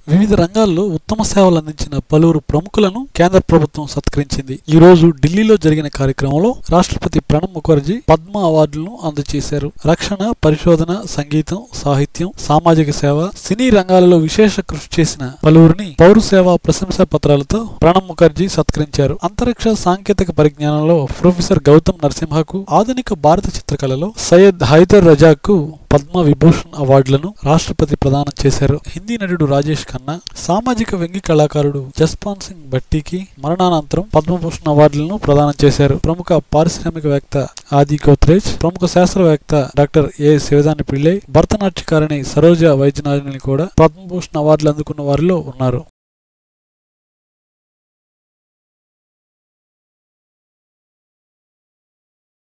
వివిధ రంగాల్లో ఉత్తమ సేవలు అందించిన పలువురు ప్రముఖులను కేంద్ర ప్రభుత్వం సత్కరించింది ఈ రోజు ఢిల్లీలో జరిగిన కార్యక్రమంలో రాష్ట్రపతి ప్రణబ్ ముఖర్జీ పద్మ అవార్డులను అందజేశారు రక్షణ పరిశోధన సంగీతం సాహిత్యం సామాజిక సేవ సినీ రంగాలలో విశేష కృషి చేసిన పలువురిని పౌర సేవా ప్రశంసా పత్రాలతో ప్రణబ్ ముఖర్జీ సత్కరించారు అంతరిక్ష సాంకేతిక పరిజ్ఞానంలో ప్రొఫెసర్ గౌతమ్ నరసింహకు ఆధునిక భారత చిత్రకళలో సయ్యద్ హైదర్ రజాకు పద్మ విభూషణ్ అవార్డులను రాష్ట్రపతి ప్రదానం చేశారు హిందీ నటుడు రాజేష్ ఖన్నా సామాజిక వ్యంగ్య కళాకారుడు జస్పాన్ సింగ్ భట్టీకి మరణానంతరం పద్మభూషణ్ అవార్డులను ప్రదానం చేశారు ప్రముఖ పారిశ్రామికవేత్త ఆది గోత్రేజ్ ప్రముఖ శాస్త్రవేత్త డాక్టర్ ఏ శివదాని పిళ్ళై భరతనాట్యకారిణి సరోజ వైద్యనాథిని కూడా పద్మభూషణ్ అవార్డులు అందుకున్న వారిలో ఉన్నారు